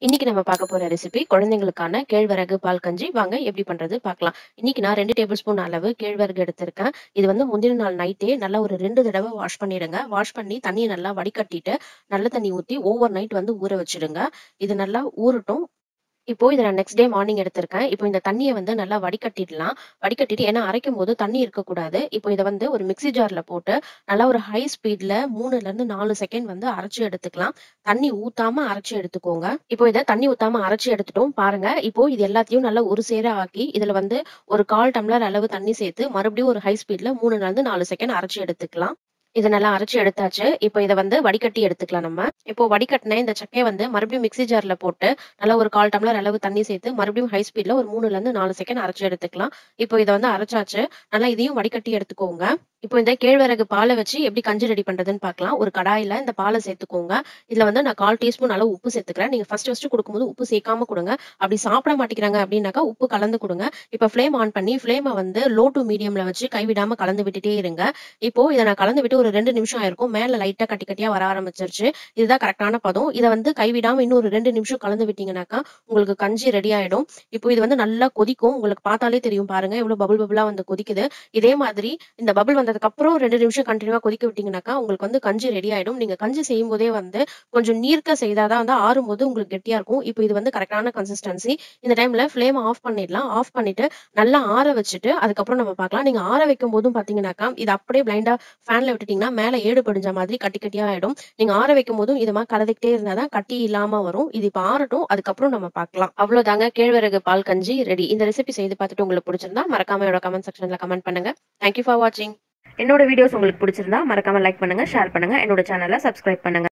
இன்னைக்கு நம்ம பார்க்க போற ரெசிபி குழந்தைங்களுக்கான கேழ்வரகு பால் கஞ்சி வாங்க எப்படி பண்றது பார்க்கலாம் இன்னைக்கு நான் ரெண்டு டேபிள் ஸ்பூன் அளவு கேழ்வரகு எடுத்திருக்கேன் இது வந்து முந்தின நாள் நைட்டே நல்லா ஒரு ரெண்டு தடவை வாஷ் பண்ணிடுங்க வாஷ் பண்ணி தண்ணியை நல்லா வடிகட்டிட்டு நல்ல தண்ணி ஊற்றி ஓவர் நைட் வந்து ஊற வச்சிடுங்க இது நல்லா ஊறட்டும் இப்போ இதை நான் நெக்ஸ்ட் டே மார்னிங் எடுத்திருக்கேன் இப்போ இந்த தண்ணியை வந்து நல்லா வடிகட்டிடலாம் வடிகட்டிட்டு ஏன்னா அரைக்கும் போது தண்ணி இருக்கக்கூடாது இப்போ இதை வந்து ஒரு மிக்ஸி ஜார்ல போட்டு நல்லா ஒரு ஹை ஸ்பீட்ல மூணுல இருந்து நாலு செகண்ட் வந்து அரைச்சு எடுத்துக்கலாம் தண்ணி ஊத்தாம அரைச்சு எடுத்துக்கோங்க இப்போ இதை தண்ணி ஊத்தாம அரைச்சு எடுத்துட்டோம் பாருங்க இப்போ இது எல்லாத்தையும் நல்லா ஒரு சேர ஆக்கி இதுல வந்து ஒரு கால் டம்ளர் அளவு தண்ணி சேர்த்து மறுபடியும் ஒரு ஹை ஸ்பீட்ல மூணுல இருந்து நாலு செகண்ட் அரைச்சு எடுத்துக்கலாம் இதை நல்லா அரைச்சு எடுத்தாச்சு இப்போ இதை வந்து வடிகட்டி எடுத்துக்கலாம் நம்ம இப்போ வடிகட்டின இந்த சக்கையை வந்து மறுபடியும் மிக்ஸி ஜார்ல போட்டு நல்லா ஒரு கால் டம்ளர் அளவு தண்ணி சேர்த்து மறுபடியும் ஹை ஸ்பீட்ல ஒரு மூணுல இருந்து நாலு செகண்ட் அரைச்சு எடுத்துக்கலாம் இப்போ இதை வந்து அரைச்சாச்சு நல்லா இதையும் வடிகட்டி எடுத்துக்கோங்க இப்போ இந்த கேழ்வரகு பாலை வச்சு எப்படி கஞ்சி ரெடி பண்றதுன்னு பார்க்கலாம் ஒரு கடாயில இந்த பாலை சேர்த்துக்கோங்க இதுல வந்து நான் கால் டீஸ்பூன் அளவு உப்பு சேர்த்துக்கிறேன் நீங்க ஃபர்ஸ்ட் ஃபர்ஸ்ட் கொடுக்கும்போது உப்பு சேர்க்காம கொடுங்க அப்படி சாப்பிட மாட்டேங்கிறாங்க அப்படின்னாக்கா உப்பு கலந்து கொடுங்க இப்போ ஃப்ளேம் ஆன் பண்ணி ஃப்ளேமை வந்து லோ டு மீடியம்ல வச்சு கைவிடாம கலந்து விட்டுட்டே இருங்க இப்போ இதை நான் கலந்து விட்டு ஒரு ரெண்டு நிமிஷம் ஆயிருக்கும் மேல லைட்டா கட்டி கட்டியா வர ஆரம்பிச்சிருச்சு இதுதான் கரெக்டான பதம் இதை வந்து கைவிடாம இன்னும் ஒரு ரெண்டு நிமிஷம் கலந்து விட்டீங்கன்னாக்கா உங்களுக்கு கஞ்சி ரெடி ஆயிடும் இப்போ இது வந்து நல்லா கொதிக்கும் உங்களுக்கு பார்த்தாலே தெரியும் பாருங்க எவ்வளவு பபுள் பபுளா வந்து கொதிக்குது இதே மாதிரி இந்த பபுள் வந்ததுக்கு அப்புறம் ரெண்டு நிமிஷம் கண்டினியூவா கொதிக்க விட்டீங்கன்னாக்கா உங்களுக்கு வந்து கஞ்சி ரெடி ஆயிடும் நீங்க கஞ்சி செய்யும் போதே வந்து கொஞ்சம் நீர்க்க செய்தாதான் வந்து ஆறும் போது உங்களுக்கு கெட்டியா இருக்கும் இப்போ இது வந்து கரெக்டான கன்சிஸ்டன்சி இந்த டைம்ல ஃப்ளேம் ஆஃப் பண்ணிடலாம் ஆஃப் பண்ணிட்டு நல்லா ஆற வச்சுட்டு அதுக்கப்புறம் நம்ம பார்க்கலாம் நீங்க ஆற வைக்கும் போதும் பாத்தீங்கன்னாக்கா இது அப்படியே பிளைண்டா ஃபேன்ல விட்டுட்டீங்கன்னா மேல ஏடு படிஞ்ச மாதிரி கட்டி கட்டியா ஆயிடும் நீங்க ஆற வைக்கும் போதும் இது மாதிரி கலந்துக்கிட்டே இருந்தாதான் கட்டி இல்லாம வரும் இது இப்ப ஆறட்டும் அதுக்கப்புறம் நம்ம பார்க்கலாம் அவ்வளவுதாங்க கேழ்வரகு பால் கஞ்சி ரெடி இந்த ரெசிபி செய்து பார்த்துட்டு உங்களுக்கு பிடிச்சிருந்தா மறக்காம என்னோட கமெண்ட் செக்ஷன்ல கமெண்ட் பண்ணுங்க தேங்க்யூ ஃபார் வாட்சிங் என்னோட வீடியோஸ் உங்களுக்கு பிடிச்சிருந்தா மறக்காம லைக் பண்ணுங்க ஷேர் பண்ணுங்க என்னோட சேனலை சப்ஸ்கிரைப் பண்ணுங்க